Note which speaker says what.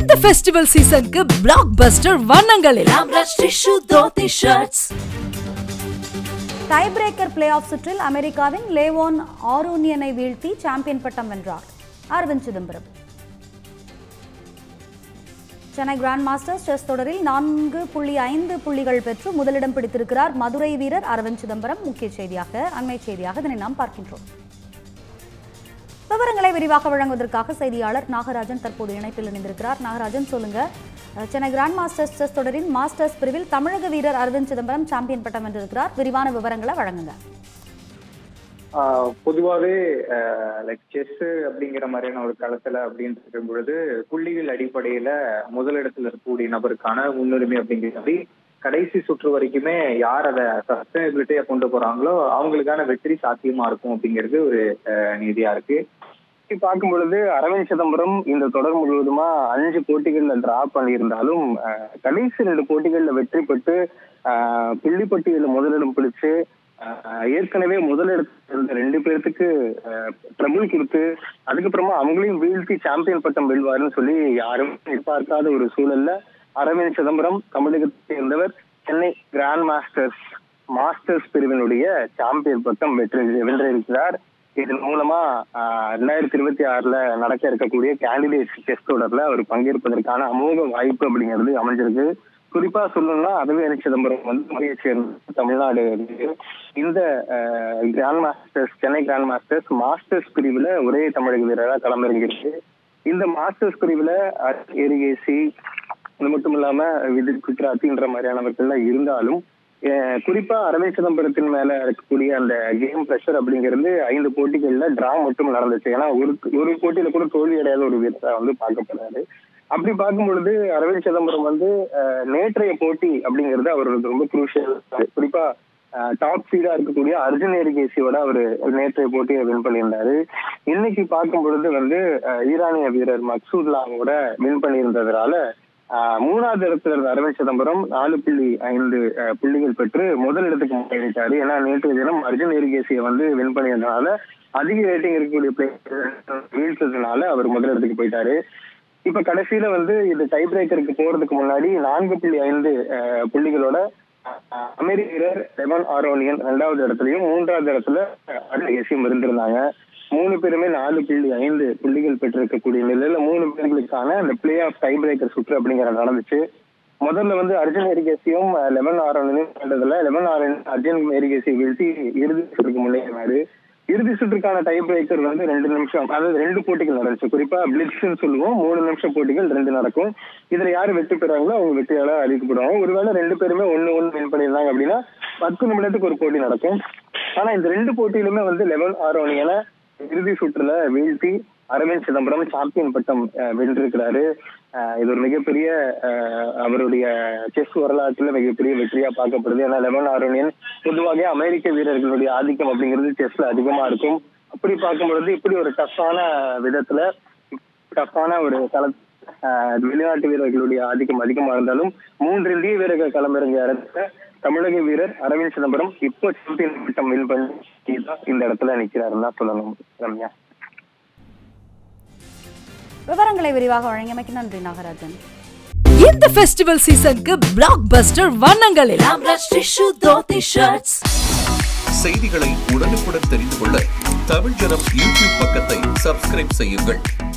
Speaker 1: இந்த ஃபெஸ்டிவல் சீசனுக்கு blockbuster வண்ணங்களில் ஆம்ரஷ் tissue dhoti shirts
Speaker 2: tie breaker play off சுற்றில் அமெரிக்காவின் லேவோன் ஆரூனியனை வீழ்த்தி சாம்பியன் பட்டம் வென்றார் Aravind Chidambaram Chennai grand masters chess தொடரில் நான்கு புள்ளி ஐந்து புள்ளிகள் பெற்று முதலிடம் பிடித்திருக்கிறார் மதுரை வீரர் அரவிந்த் சிதம்பரம் முக்கிய செய்தியாக அண்மை செய்தியாக இதனை நாம் பார்க்கின்றோம் விவரங்களை விரிவாக வழங்குவதற்காக செய்தியாளர் நாகராஜன் தற்போது இணைப்பில் இணைந்திருக்கிறார் நாகராஜன் சொல்லுங்க அஹ், சென்னை கிராண்ட் மாஸ்டர்ஸ் செஸ் தொடரின் மாஸ்டர்ஸ் பிரிவில் தமிழக வீரர் அரவிந்த் சிதம்பரம் சாம்பியன் பட்டம் வென்றிருக்கிறார் விரிவான விவரங்களை வழங்குங்க
Speaker 3: ஆஹ் பொதுவாவே லைக் செஸ் அப்படிங்கிற மாதிரியான ஒரு களத்துல அப்படின்னு இருக்கும் பொழுது புள்ளிகள் அடிப்படையில முதலிடத்துல இருக்கக்கூடிய நபருக்கான முன்னுரிமை அப்படிங்கிறது கடைசி சுற்று வரைக்குமே யார் அதை சஸ்டைனபிலிட்டியா கொண்டு போறாங்களோ அவங்களுக்கான வெற்றி சாத்தியமா இருக்கும் அப்படிங்கிறது ஒரு ஆஹ் நீதியா இருக்கு இப்படி பார்க்கும் பொழுது அரவிந்த் சிதம்பரம் இந்த தொடர் முழுவதுமா அஞ்சு போட்டிகள்ல டிரா பண்ணியிருந்தாலும் ஆஹ் கடைசி ரெண்டு போட்டிகள்ல வெற்றி பெற்று ஆஹ் புள்ளிப்பட்டியல முதலிடம் பிடிச்சு ஆஹ் ஏற்கனவே முதலிடத்துல இருந்த ரெண்டு பேர்த்துக்கு ட்ரபிள் கொடுத்து அதுக்கப்புறமா அவங்களையும் வீழ்த்தி சாம்பியன் பட்டம் வெல்வாருன்னு சொல்லி யாரும் எதிர்பார்க்காத ஒரு சூழல்ல அரவிந்த் சிதம்பரம் தமிழகத்தை சேர்ந்தவர் சென்னை கிராண்ட் மாஸ்டர்ஸ் மாஸ்டர்ஸ் பிரிவினுடைய சாம்பியன் பட்டம் வெற்றி வென்றிருக்கிறார் இதன் மூலமா ஆஹ் ரெண்டாயிரத்தி இருபத்தி ஆறுல நடக்க இருக்கக்கூடிய கேண்டிடேட் செஸ் தொடர்ல அவர் பங்கேற்பதற்கான அமோக வாய்ப்பு அப்படிங்கிறது அமைஞ்சிருக்கு குறிப்பா சொல்லணும்னா அதுவே சிதம்பரம் வந்து மதுரையை சேர்ந்த தமிழ்நாடு இந்த grand masters Chennai grand masters masters பிரிவுல ஒரே தமிழக வீரராக களமிறங்கியிருக்கு இந்த மாஸ்டர்ஸ் பிரிவுல எரிகேசி அது மட்டும் இல்லாம விதித் குஜராத்தின்ற மாதிரியானவர்கள்லாம் இருந்தாலும் அஹ் குறிப்பா அரவிந்த் சிதம்பரத்தின் மேல இருக்கக்கூடிய அந்த கேம் பிரஷர் அப்படிங்கிறது ஐந்து போட்டிகள்ல டிரா மட்டும் நடந்துச்சு ஏன்னா ஒரு ஒரு போட்டியில கூட தோல்வி அடையாத ஒரு வீரரா வந்து பார்க்கப்படுறாரு அப்படி பார்க்கும் பொழுது அரவிந்த் சிதம்பரம் வந்து அஹ், நேற்றைய போட்டி அப்படிங்கிறது அவருக்கு ரொம்ப குரூஷியல் குறிப்பா டாப் சீடா இருக்கக்கூடிய அர்ஜுன் எரிகேசியோட அவர் நேற்றைய போட்டியை வின் பண்ணியிருந்தாரு இன்னைக்கு பார்க்கும் பொழுது வந்து அஹ், ஈரானிய வீரர் மக்சூத்லாவோட வின் பண்ணியிருந்ததுனால ஆஹ் மூணாவது இடத்துல இருந்த அரவிந்த் சிதம்பரம் நாலு புள்ளி ஐந்து ஆஹ் புள்ளிகள் பெற்று முதல் இடத்துக்கு முன்னேறிட்டாரு ஏன்னா நேற்றைய தினம் அர்ஜுன் எரிகேசியை வந்து வின் பண்ணியிருந்தனால அதிக ரேட்டிங் இருக்கக்கூடிய பிளேயர் வீழ்த்ததுனால அவர் முதல் இடத்துக்கு போயிட்டாரு இப்ப கடைசியில வந்து இது டை பிரேக்கருக்கு போறதுக்கு முன்னாடி நான்கு புள்ளி ஐந்து ஆஹ் புள்ளிகளோட ஆஹ் அமெரிக்க வீரர் லெவன் ஆரோனியன் ரெண்டாவது இடத்துலயும் மூன்றாவது இடத்துல அருகேசியும் இருந்திருந்தாங்க மூணு பேருமே நாலு புள்ளி ஐந்து புள்ளிகள் பெற்றிருக்கக்கூடிய நிலையில மூணு பேர்களுக்கான அந்த பிளே ஆஃப் டை பிரேக்கர் சுற்று அப்படிங்கிறது நடந்துச்சு முதல்ல வந்து அர்ஜுன் எரிகேசியும் லெவன் ஆரோனையும் கண்டதுல லெவன் ஆரோன் அர்ஜுன் எரிகேசியை வீழ்த்தி இறுதி சுற்றுக்கு முன்னேறினாரு இறுதி சுற்றுக்கான டை பிரேக்கர் வந்து ரெண்டு நிமிஷம் அதாவது ரெண்டு போட்டிகள் நடந்துச்சு குறிப்பா பிளிட்ஸ்ன்னு சொல்லுவோம் மூணு நிமிஷம் போட்டிகள் ரெண்டு நடக்கும் இதுல யாரு வெற்றி பெறாங்களோ அவங்க வெற்றியாளர் அறிவிக்கப்படுவாங்க ஒருவேளை ரெண்டு பேருமே ஒண்ணு ஒண்ணு வின் பண்ணியிருந்தாங்க அப்படின்னா பத்து நிமிடத்துக்கு ஒரு போட்டி நடக்கும் ஆனா இந்த ரெண்டு போட்டியிலுமே வந்து லெவன் ஆரோனியனை இறுதி சுற்றுல வீழ்த்தி அரவிந்த் சிதம்பரம் சாம்பியன் பட்டம் அஹ், வென்றிருக்கிறாரு அஹ், இது ஒரு மிகப்பெரிய அஹ், அவருடைய செஸ் வரலாற்றுல மிகப்பெரிய வெற்றியா பார்க்கப்படுது ஏன்னா லெவன் ஆரோனியன் பொதுவாக அமெரிக்க வீரர்களுடைய ஆதிக்கம் அப்படிங்கிறது செஸ்ல அதிகமா இருக்கும் அப்படி பார்க்கும் பொழுது இப்படி ஒரு டஃப்பான விதத்துல டஃப்பான ஒரு கள அஹ், வெளிநாட்டு வீரர்களுடைய ஆதிக்கம் அதிகமா இருந்தாலும் மூன்று இந்திய வீரர்கள் களமிறங்கிய இடத்துல தமிழக வீரர் அரவிந்த் சிதம்பரம் இப்போ சாம்பியன் பட்டம் வின் பண்ணி தான் இந்த இடத்துல நிக்கிறாருன்னு தான் சொல்லணும் ரம்யா
Speaker 2: விவரங்களை விரிவாக வழங்கியமைக்கு நன்றி நாகராஜன்
Speaker 1: இந்த ஃபெஸ்டிவல் சீசனுக்கு பிளாக் பஸ்டர் வண்ணங்களில் ஆம்ரஷ் டிஷ்யூ தோத்தி ஷர்ட்ஸ்
Speaker 4: செய்திகளை உடனுக்குடன் தெரிந்து கொள்ள தமிழ் ஜனம் யூடியூப் பக்கத்தை சப்ஸ்கிரைப் செய்யுங்கள்